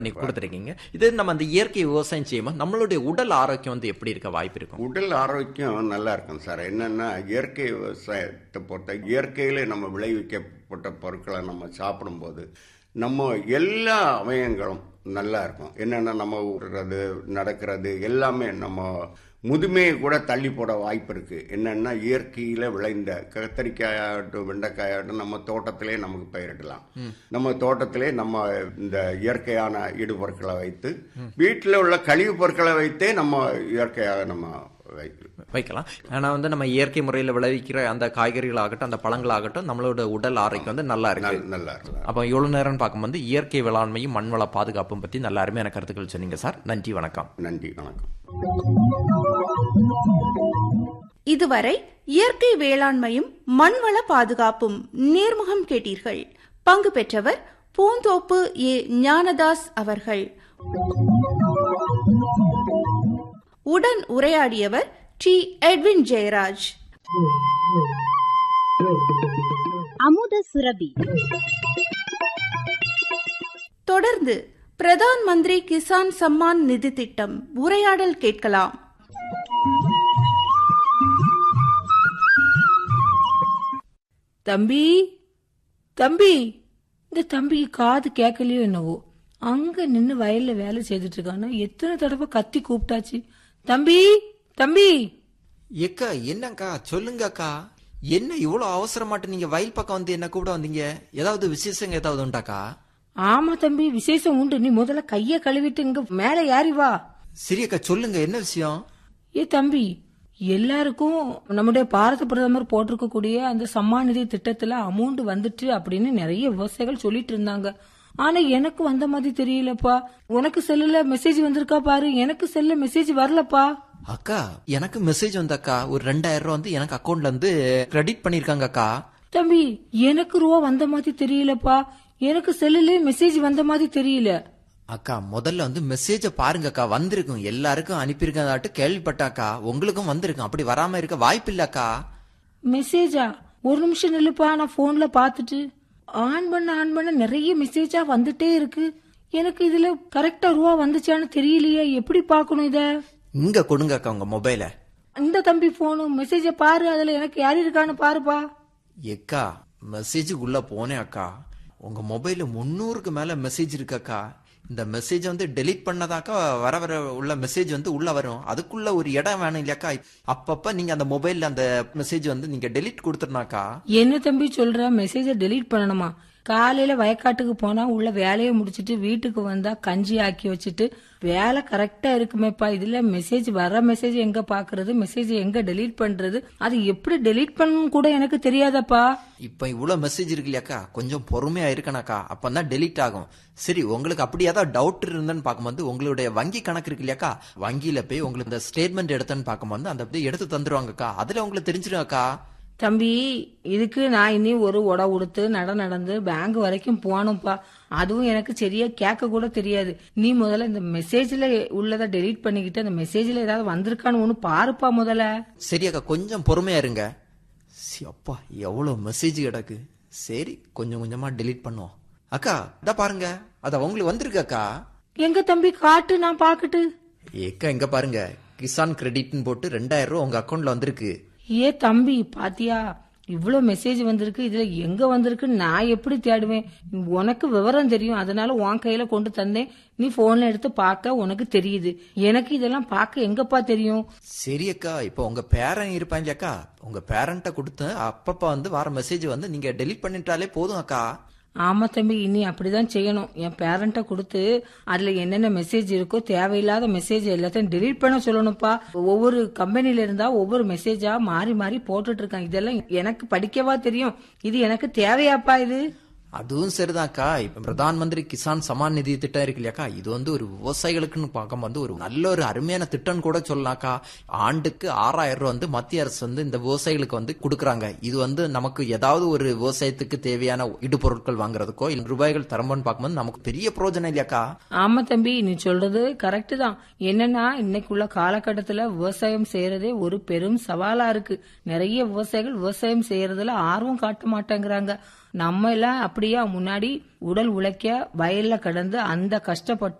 நீங்க கொடுத்துருக்கீங்க இது நம்ம அந்த இயற்கை விவசாயம் செய்யும்போது நம்மளுடைய உடல் ஆரோக்கியம் வந்து எப்படி இருக்க வாய்ப்பு இருக்கும் உடல் ஆரோக்கியம் நல்லா இருக்கும் சார் என்னன்னா இயற்கை விவசாயத்தை பொறுத்த இயற்கையில நம்ம விளைவிக்கப்பட்ட பொருட்களை நம்ம சாப்பிடும்போது நம்ம எல்லா அவயங்களும் நல்லா இருக்கும் என்னென்னா நம்ம விடுறது நடக்கிறது எல்லாமே நம்ம முதுமையை கூட தள்ளி போட வாய்ப்பு இருக்கு என்னன்னா இயற்கையில விளைந்த கத்தரிக்காயாகட்டும் வெண்டைக்காயாகட்டும் நம்ம தோட்டத்திலே நமக்கு பயிரிடலாம் நம்ம தோட்டத்திலே நம்ம இந்த இயற்கையான இடுபொருட்களை வைத்து வீட்டில் உள்ள கழிவுப் பொருட்களை வைத்தே நம்ம இயற்கையாக நம்ம வைக்கலாம் வைக்கலாம் ஆனா வந்து நம்ம இயற்கை முறையில் விளைவிக்கிற அந்த காய்கறிகள் ஆகட்டும் அந்த பழங்களாகட்டும் நம்மளோட உடல் ஆரோக்கியம் வந்து நல்லா இருக்கு நல்- நல்லா இருக்கலாம் அப்போ இவ்வளவு நேரம் பார்க்கும்போது இயற்கை வேளாண்மையும் மண்வள பாதுகாப்பும் பத்தி நல்ல அருமையான கருத்துக்கள் சொன்னீங்க சார் நன்றி வணக்கம் நன்றி வணக்கம் இதுவரை இயற்கை வேளாண்மையும் மண்வள பாதுகாப்பும் நேர்முகம் கேட்டீர்கள் பங்கு பெற்றவர் பூந்தோப்பு ஏ ஞானதாஸ் அவர்கள் உடன் உரையாடியவர் டி எட்வின் ஜெயராஜ் அமுத சுரபி தொடர்ந்து பிரதான் மந்திரி கிசான் சம்மான் நிதி திட்டம் உரையாடல் கேட்கலாம் தம்பி தம்பி இந்த தம்பிக்கு காது கேட்கலையோ என்னவோ அங்க நின்னு வயல்ல வேலை செய்துட்டு இருக்கானா எத்தனை தடவை கத்தி கூப்பிட்டாச்சு தம்பி தம்பி ஏக்கா என்னக்கா சொல்லுங்கக்கா என்ன இவ்வளவு அவசரமாட்டு நீங்க வயல் பக்கம் வந்து என்ன கூப்பிட வந்தீங்க ஏதாவது விசேஷங்க ஏதாவது உண்டாக்கா ஆமா தம்பி விசேஷம் உண்டு நீ முதல்ல கைய கழுவிட்டு இங்க மேல ஏறி வா சரியக்கா சொல்லுங்க என்ன விஷயம் ஏ தம்பி எல்லாருக்கும் நம்முடைய பாரத பிரதமர் போட்டிருக்கக்கூடிய அந்த சம்மான் நிதி திட்டத்துல அமௌண்ட் வந்துட்டு அப்படின்னு நிறைய விவசாயிகள் சொல்லிட்டு இருந்தாங்க ஆனா எனக்கு வந்த மாதிரி தெரியலப்பா உனக்கு செல்லுல மெசேஜ் வந்திருக்கா பாரு எனக்கு செல்ல மெசேஜ் வரலப்பா அக்கா எனக்கு மெசேஜ் வந்தக்கா ஒரு ரெண்டாயிரம் ரூபா வந்து எனக்கு அக்கௌண்ட்ல இருந்து கிரெடிட் பண்ணிருக்காங்க அக்கா தம்பி எனக்கு ரூபா வந்த மாதிரி தெரியலப்பா எனக்கு செல்லுலயே மெசேஜ் வந்த மாதிரி தெரியல அக்கா முதல்ல வந்து மெசேஜ பாருங்கக்கா வந்திருக்கும் எல்லாருக்கும் அனுப்பியிருக்கதாட்டு கேள்விப்பட்டாக்கா உங்களுக்கும் வந்திருக்கும் அப்படி வராம இருக்க வாய்ப்பு இல்லக்கா மெசேஜா ஒரு நிமிஷம் நில்லுப்பா நான் போன்ல பாத்துட்டு ஆன் பண்ண ஆன் பண்ண நிறைய மெசேஜா வந்துட்டே இருக்கு எனக்கு இதுல கரெக்டா ரூபா வந்துச்சான்னு தெரியலையே எப்படி பார்க்கணும் இத இங்க கொடுங்க அக்கா உங்க மொபைல இந்த தம்பி போனு மெசேஜ பாரு அதுல எனக்கு யார் இருக்கான்னு பாருப்பா ஏக்கா மெசேஜுக்குள்ள போனேன் அக்கா உங்க மொபைல்ல முன்னூறுக்கு மேல மெசேஜ் இருக்கக்கா இந்த மெசேஜ் வந்து டெலீட் பண்ணதாக்கா வர வர உள்ள மெசேஜ் வந்து உள்ள வரும் அதுக்குள்ள ஒரு இடம் வேணும் இல்லையாக்கா அப்பப்ப நீங்க அந்த மொபைல்ல அந்த மெசேஜ் வந்து நீங்க டெலீட் கொடுத்துருனாக்கா என்ன தம்பி சொல்ற மெசேஜ டெலீட் பண்ணணுமா காலையில வயக்காட்டுக்கு போனா உள்ள வேலையை முடிச்சிட்டு வீட்டுக்கு வந்தா கஞ்சி ஆக்கி வச்சுட்டு வேலை கரெக்டா இருக்குமேப்பா இதுல மெசேஜ் வர மெசேஜ் எங்க பாக்குறது மெசேஜ் எங்க டெலீட் பண்றது அது எப்படி டெலீட் பண்ணணும் கூட எனக்கு தெரியாதப்பா இப்ப இவ்வளவு மெசேஜ் இருக்கு இல்லையாக்கா கொஞ்சம் பொறுமையா இருக்கணாக்கா அப்பதான் டெலீட் ஆகும் சரி உங்களுக்கு அப்படி ஏதாவது டவுட் இருந்தேன்னு பார்க்கும்போது உங்களுடைய வங்கி கணக்கு இருக்கு இல்லையாக்கா வங்கியில போய் உங்களுக்கு இந்த ஸ்டேட்மெண்ட் எடுத்தேன்னு பார்க்கும்போது அந்த அப்படியே எடுத்து தந்துருவாங்கக்கா அதுல உங்களுக்கு தெரிஞ்சிடும் அக்கா தம்பி இதுக்கு நான் இனி ஒரு உட உடுத்து நட நடந்து பேங்க் வரைக்கும் போகணும்ப்பா அதுவும் எனக்கு சரியா கேட்க கூட தெரியாது நீ முதல்ல இந்த மெசேஜ்ல உள்ளதை டெலீட் பண்ணிக்கிட்டு அந்த மெசேஜ்ல ஏதாவது வந்திருக்கான்னு ஒண்ணு பாருப்பா முதல்ல சரி அக்கா கொஞ்சம் பொறுமையா இருங்க சி, அப்பா எவ்வளவு மெசேஜ் கிடக்கு சரி கொஞ்சம் கொஞ்சமா டெலீட் பண்ணுவோம் அக்கா இதா பாருங்க அது உங்களுக்கு வந்திருக்கு அக்கா எங்க தம்பி காட்டு நான் பாக்கட்டு ஏக்கா இங்க பாருங்க கிசான் கிரெடிட்னு போட்டு ரெண்டாயிரம் ரூபா உங்க அக்கௌண்ட்ல வந்திருக்கு ஏ தம்பி பாத்தியா இவ்ளோ மெசேஜ் வந்திருக்கு இதுல எங்க வந்திருக்கு நான் எப்படி தேடுவேன் உனக்கு விவரம் தெரியும் அதனால உன் கையில கொண்டு தந்தேன் நீ போன்ல எடுத்து பார்க்க உனக்கு தெரியுது எனக்கு இதெல்லாம் பார்க்க எங்கப்பா தெரியும் சரி அக்கா இப்போ உங்க பேரன் இருப்பாங்க அக்கா உங்க பேரண்ட்ட கொடுத்து அப்பப்ப வந்து வர மெசேஜ் வந்து நீங்க டெலீட் பண்ணிட்டாலே போதும் அக்கா ஆமா தம்பி இனி அப்படிதான் செய்யணும் என் பேரண்ட்ட கொடுத்து அதுல என்னென்ன மெசேஜ் இருக்கோ தேவையில்லாத மெசேஜ் எல்லாத்தையும் டெலீட் பண்ண சொல்லணும்ப்பா ஒவ்வொரு கம்பெனில இருந்தா ஒவ்வொரு மெசேஜா மாறி மாறி போட்டுட்டு இருக்காங்க இதெல்லாம் எனக்கு படிக்கவா தெரியும் இது எனக்கு தேவையாப்பா இது அதுவும் சரிதான்க்கா இப்ப பிரதான் மந்திரி கிசான் சமான் நிதி திட்டம் இருக்கு இல்லையாக்கா இது வந்து ஒரு விவசாயிகளுக்குன்னு பார்க்கும் வந்து ஒரு நல்ல ஒரு அருமையான திட்டம் கூட சொல்லலாம்க்கா ஆண்டுக்கு ஆறாயிரம் ரூபாய் வந்து மத்திய அரசு வந்து இந்த விவசாயிகளுக்கு வந்து கொடுக்குறாங்க இது வந்து நமக்கு ஏதாவது ஒரு விவசாயத்துக்கு தேவையான இடுபொருட்கள் வாங்குறதுக்கோ இல்ல ரூபாய்கள் தரம்போன்னு பார்க்கும்போது நமக்கு பெரிய பிரயோஜனம் இல்லையாக்கா ஆமா தம்பி நீ சொல்றது கரெக்ட் தான் என்னன்னா இன்னைக்குள்ள காலகட்டத்துல விவசாயம் செய்யறதே ஒரு பெரும் சவாலா இருக்கு நிறைய விவசாயிகள் விவசாயம் செய்யறதுல ஆர்வம் காட்ட மாட்டேங்கிறாங்க நம்ம எல்லாம் அப்படியே முன்னாடி உடல் உழைக்க வயல்ல கிடந்து அந்த கஷ்டப்பட்டு